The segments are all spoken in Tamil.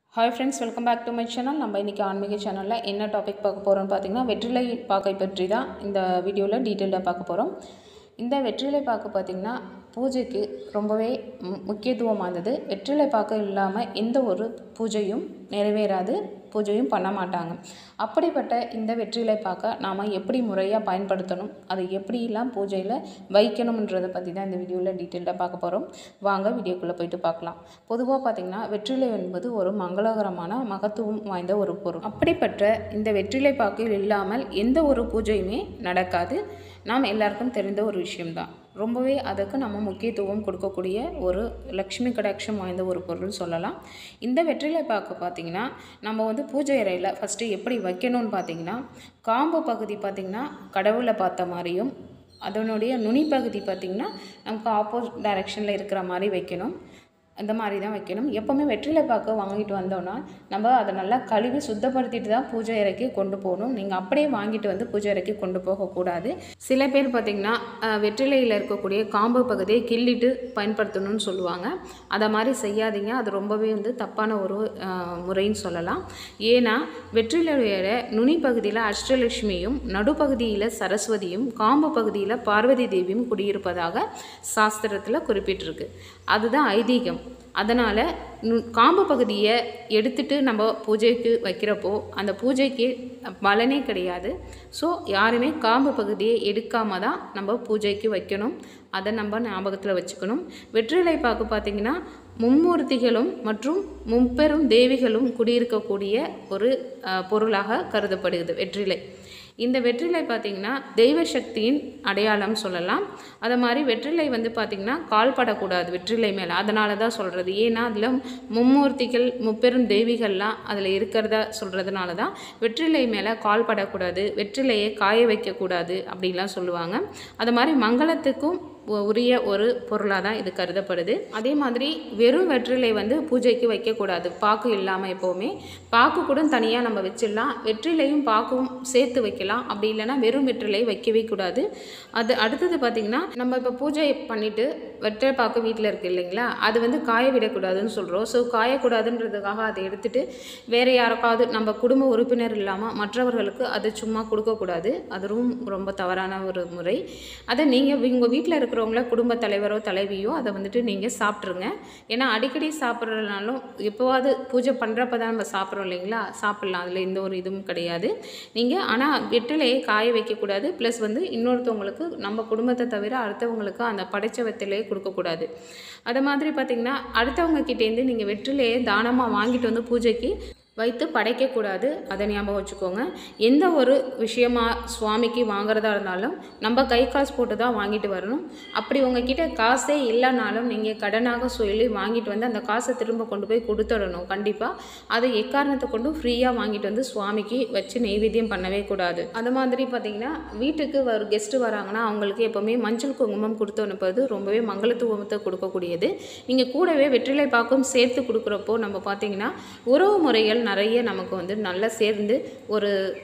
hi friends welcome back to my channel நம்ம இன்றைக்கி ஆன்மீக சேனலில் என்ன டாபிக் பார்க்க போகிறோம்னு பார்த்தீங்கன்னா வெற்றிலை பாக்கை பற்றி தான் இந்த வீடியோவில் டீட்டெயிலாக பார்க்க போகிறோம் இந்த வெற்றிலை பாக்கு பார்த்திங்கன்னா பூஜைக்கு ரொம்பவே மு- முக்கியத்துவம் வாய்ந்தது வெற்றிலை பாக்கு இல்லாமல் எந்த ஒரு பூஜையும் நிறைவேறாது பூஜையும் பண்ண மாட்டாங்க அப்படிப்பட்ட இந்த வெற்றிலை பாக்கை நாம் எப்படி முறையாக பயன்படுத்தணும் அதை எப்படிலாம் பூஜையில் வைக்கணுன்றதை பற்றி தான் இந்த வீடியோவில் டீட்டெயிலாக பார்க்க போகிறோம் வாங்க வீடியோக்குள்ளே போயிட்டு பார்க்கலாம் பொதுவாக பார்த்திங்கன்னா வெற்றிலை என்பது ஒரு மங்களகரமான மகத்துவம் வாய்ந்த ஒரு பொருள் அப்படிப்பட்ட இந்த வெற்றிலை பாக்கில் இல்லாமல் எந்த ஒரு பூஜையுமே நடக்காது நாம் எல்லாருக்கும் தெரிந்த ஒரு விஷயம்தான் ரொம்பவே அதுக்கு நம்ம முக்கியத்துவம் கொடுக்கக்கூடிய ஒரு லக்ஷ்மி கடாட்சம் வாய்ந்த ஒரு பொருள் சொல்லலாம் இந்த வெற்றிலை பாக்கு பார்த்திங்கன்னா நம்ம வந்து பூஜை அறையில் ஃபஸ்ட்டு எப்படி வைக்கணும்னு பார்த்தீங்கன்னா காம்பு பகுதி பார்த்திங்கன்னா கடவுளை பார்த்த மாதிரியும் அதனுடைய நுனி பகுதி பார்த்திங்கன்னா நமக்கு ஆப்போசிட் டைரெக்ஷனில் இருக்கிற மாதிரி வைக்கணும் இந்த மாதிரி தான் வைக்கணும் எப்போவுமே வெற்றிலை பாக்கு வாங்கிட்டு வந்தோன்னா நம்ம அதை நல்லா கழுவி சுத்தப்படுத்திட்டு தான் பூஜை அறைக்கு கொண்டு போகணும் நீங்கள் அப்படியே வாங்கிட்டு வந்து பூஜை அறைக்கு கொண்டு போகக்கூடாது சில பேர் பார்த்திங்கன்னா அஹ், வெற்றிலையில் இருக்கக்கூடிய காம்பு பகுதியை கிள்ளிட்டு பயன்படுத்தணும்னு சொல்லுவாங்க அதை மாதிரி செய்யாதீங்க அது ரொம்பவே வந்து தப்பான ஒரு அஹ், முறைன்னு சொல்லலாம் ஏன்னா வெற்றிலையோட நுனி பகுதியில் அஷ்டலட்சுமியும் நடுப்பகுதியில் சரஸ்வதியும் காம்பு பகுதியில் பார்வதி தேவியும் குடியிருப்பதாக சாஸ்திரத்தில் குறிப்பிட்டிருக்கு அதுதான் ஐதீகம் அதனால் காம்பு பகுதியை எடுத்துட்டு நம்ம பூஜைக்கு வைக்கிறப்போ அந்த பூஜைக்கு பலனே கிடையாது ஸோ யாருமே காம்பு பகுதியை எடுக்காம தான் நம்ம பூஜைக்கு வைக்கணும் அதை நம்ம ஞாபகத்தில் வச்சுக்கணும் வெற்றிலை பாக்கு பார்த்திங்கன்னா மும்மூர்த்திகளும் மற்றும் முப்பெரும் தேவிகளும் குடியிருக்கக்கூடிய ஒரு அஹ், பொருளாக கருதப்படுகிறது வெற்றிலை இந்த வெற்றிலை பார்த்திங்கன்னா தெய்வ சக்தியின் அடையாளம் சொல்லலாம் அது மாதிரி வெற்றிலை வந்து பார்த்திங்கன்னா கால் படக்கூடாது வெற்றிலை மேலே அதனால தான் சொல்கிறது ஏன்னா அதில் மும்மூர்த்திகள் முப்பெரும் தெய்விகள்லாம் அதில் இருக்கிறதா சொல்கிறதுனால தான் வெற்றிலை மேலே கால் படக்கூடாது வெற்றிலையை காய வைக்கக்கூடாது அப்படின்லாம் சொல்லுவாங்க அது மாதிரி மங்களத்துக்கும் உ- உரிய ஒரு பொருளாக தான் இது கருதப்படுது அதே மாதிரி வெறும் வெற்றிலை வந்து பூஜைக்கு வைக்கக்கூடாது பாக்கு இல்லாமல் எப்போவுமே பாக்கு கூட தனியாக நம்ம வச்சிடலாம் வெற்றிலையும் பாக்கும் சேர்த்து வைக்கலாம் அப்படி இல்லைன்னா வெறும் வெற்றிலை வைக்கவே கூடாது அது அடுத்தது பார்த்திங்கன்னா நம்ம இப்போ பூஜை பண்ணிவிட்டு வெற்றிலை பாக்கு வீட்டில் இருக்குது இல்லைங்களா அது வந்து காய விடக்கூடாதுன்னு சொல்கிறோம் ஸோ காயக்கூடாதுன்றதுக்காக அதை எடுத்துட்டு வேறு யாருக்காவது நம்ம குடும்ப உறுப்பினர் இல்லாமல் மற்றவர்களுக்கு அது சும்மா கொடுக்கக்கூடாது அதுவும் ரொம்ப தவறான ஒரு முறை அதை நீங்கள் உங்கள் வீட்டில் இருக்கிறவங்கள குடும்ப தலைவரோ தலைவியோ அதை வந்துட்டு நீங்கள் சாப்பிட்ருங்க ஏன்னா அடிக்கடி சாப்பிட்றதுனாலும் எப்போவாது பூஜை பண்ணுறப்ப தான் நம்ம சாப்பிட்றோம் இல்லைங்களா சாப்பிட்லாம் அதில் எந்த ஒரு இதுவும் கிடையாது நீங்கள் ஆனால் வெற்றிலையை காய வைக்கக்கூடாது ப்ளஸ் வந்து இன்னொருத்தவங்களுக்கு நம்ம குடும்பத்தை தவிர அடுத்தவங்களுக்கு அந்த படைச்ச வெற்றிலையை கொடுக்கக்கூடாது அது மாதிரி பார்த்திங்கன்னா அடுத்தவங்க கிட்டேருந்து நீங்கள் வெற்றிலையை தானமாக வாங்கிட்டு வந்து பூஜைக்கு வைத்து படைக்கக்கூடாது அதை ஞாபகம் வச்சுக்கோங்க எந்த ஒரு விஷயமா சுவாமிக்கு வாங்குறதா இருந்தாலும் நம்ம கை காசு போட்டு தான் வாங்கிட்டு வரணும் அப்படி உங்ககிட்ட காசே இல்லைனாலும் நீங்கள் கடனாக சொல்லி வாங்கிட்டு வந்து அந்த காசை திரும்ப கொண்டு போய் கொடுத்துடணும் கண்டிப்பாக அதை எக்காரணத்தை கொண்டு ஃப்ரீயாக வாங்கிட்டு வந்து சுவாமிக்கு வச்சு நெய்வேத்தியம் பண்ணவே கூடாது அது மாதிரி பார்த்தீங்கன்னா வீட்டுக்கு ஒரு கெஸ்ட்டு வராங்கன்னா அவங்களுக்கு எப்போவுமே மஞ்சள் குங்குமம் கொடுத்து அனுப்புறது ரொம்பவே மங்களத்துவத்தை கொடுக்கக்கூடியது நீங்கள் கூடவே வெற்றிலை பாக்கும் சேர்த்து கொடுக்குறப்போ நம்ம பார்த்தீங்கன்னா உறவு முறைகள் நிறைய நமக்கு வந்து நல்லா சேர்ந்து ஒரு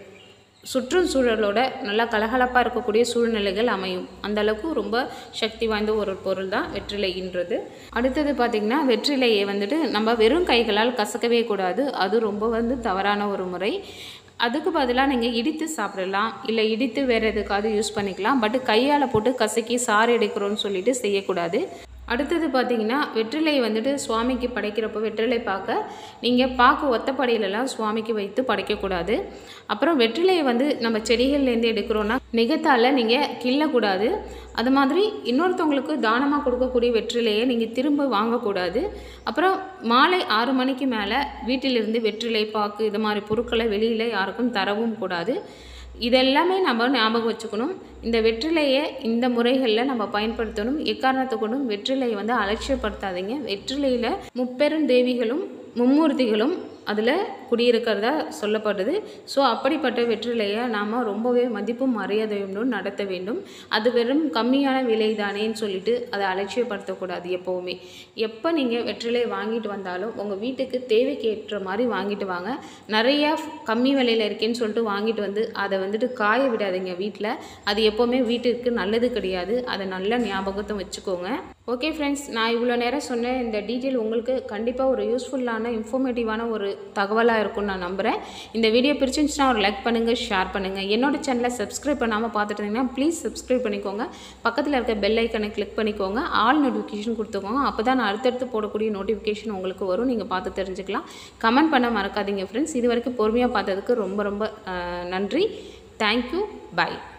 சுற்றுச்சூழலோட நல்லா கலகலப்பாக இருக்கக்கூடிய சூழ்நிலைகள் அமையும் அந்த அளவுக்கு ரொம்ப சக்தி வாய்ந்த ஒரு பொருள் தான் வெற்றிலைன்றது அடுத்தது பார்த்திங்கன்னா வெற்றிலையை வந்துட்டு நம்ம வெறும் கைகளால் கசக்கவே கூடாது அது ரொம்ப வந்து தவறான ஒரு முறை அதுக்கு பதிலாக நீங்கள் இடித்து சாப்பிடலாம் இல்லை இடித்து வேறு எதுக்காவது யூஸ் பண்ணிக்கலாம் பட் கையால் போட்டு கசக்கி சாறு எடுக்கிறோன்னு சொல்லிட்டு செய்யக்கூடாது அடுத்தது பார்த்தீங்கன்னா வெற்றிலை வந்துட்டு சுவாமிக்கு படைக்கிறப்போ வெற்றிலை பார்க்க நீங்கள் பாக்கு ஒத்தப்படையிலலாம் சுவாமிக்கு வைத்து படைக்கக்கூடாது அப்புறம் வெற்றிலையை வந்து நம்ம செடிகள்லேருந்து எடுக்கிறோன்னா நிகத்தால் நீங்கள் கிள்ளக்கூடாது அது மாதிரி இன்னொருத்தவங்களுக்கு தானமாக கொடுக்கக்கூடிய வெற்றிலையை நீங்கள் திரும்ப வாங்கக்கூடாது அப்புறம் மாலை ஆறு மணிக்கு மேலே வீட்டிலிருந்து வெற்றிலை பாக்கு இது மாதிரி பொருட்களை வெளியில் யாருக்கும் தரவும் கூடாது இதெல்லாமே நம்ம ஞாபகம் வச்சுக்கணும் இந்த வெற்றிலையை இந்த முறைகளில் நம்ம பயன்படுத்தணும் எக்காரணத்தை கொண்டும் வெற்றிலையை வந்து அலட்சியப்படுத்தாதீங்க வெற்றிலையில் முப்பெரும் தேவிகளும் மும்மூர்த்திகளும் அதில் குடியிருக்கிறதா சொல்லப்படுது ஸோ அப்படிப்பட்ட வெற்றிலையை நாம் ரொம்பவே மதிப்பும் மரியாதையும் நடத்த வேண்டும் அது வெறும் கம்மியான விலை தானேன்னு சொல்லிட்டு அதை அலட்சியப்படுத்தக்கூடாது எப்போவுமே எப்போ நீங்கள் வெற்றிலை வாங்கிட்டு வந்தாலும் உங்கள் வீட்டுக்கு தேவைக்கு ஏற்ற மாதிரி வாங்கிட்டு வாங்க நிறையா கம்மி விலையில் இருக்கேன்னு சொல்லிட்டு வாங்கிட்டு வந்து அதை வந்துட்டு காய விடாதீங்க வீட்டில் அது எப்போவுமே வீட்டுக்கு நல்லது கிடையாது அதை நல்ல ஞாபகத்தை வச்சுக்கோங்க ஓகே ஃப்ரெண்ட்ஸ் நான் இவ்வளோ நேரம் சொன்ன இந்த டீட்டெயில் உங்களுக்கு கண்டிப்பாக ஒரு யூஸ்ஃபுல்லான இன்ஃபர்மேட்டிவான ஒரு தகவலாக இருக்கும்னு நான் நம்புகிறேன் இந்த வீடியோ பிடிச்சிருந்துச்சுன்னா ஒரு லைக் பண்ணுங்கள் ஷேர் பண்ணுங்கள் என்னோட சேனலை சப்ஸ்கிரைப் பண்ணாமல் பார்த்துட்டு இருந்தீங்கன்னா ப்ளீஸ் சப்ஸ்கிரைப் பண்ணிக்கோங்க பக்கத்தில் இருக்க பெல் ஐக்கனை கிளிக் பண்ணிக்கோங்க ஆல் நோட்டிஃபிகேஷன் கொடுத்துக்கோங்க அப்போ தான் நான் அடுத்தடுத்து போடக்கூடிய நோட்டிஃபிகேஷன் உங்களுக்கு வரும் நீங்கள் பார்த்து தெரிஞ்சுக்கலாம் கமெண்ட் பண்ண மறக்காதீங்க ஃப்ரெண்ட்ஸ் இது வரைக்கும் பொறுமையாக பார்த்ததுக்கு ரொம்ப ரொம்ப அஹ், நன்றி தேங்க்யூ பை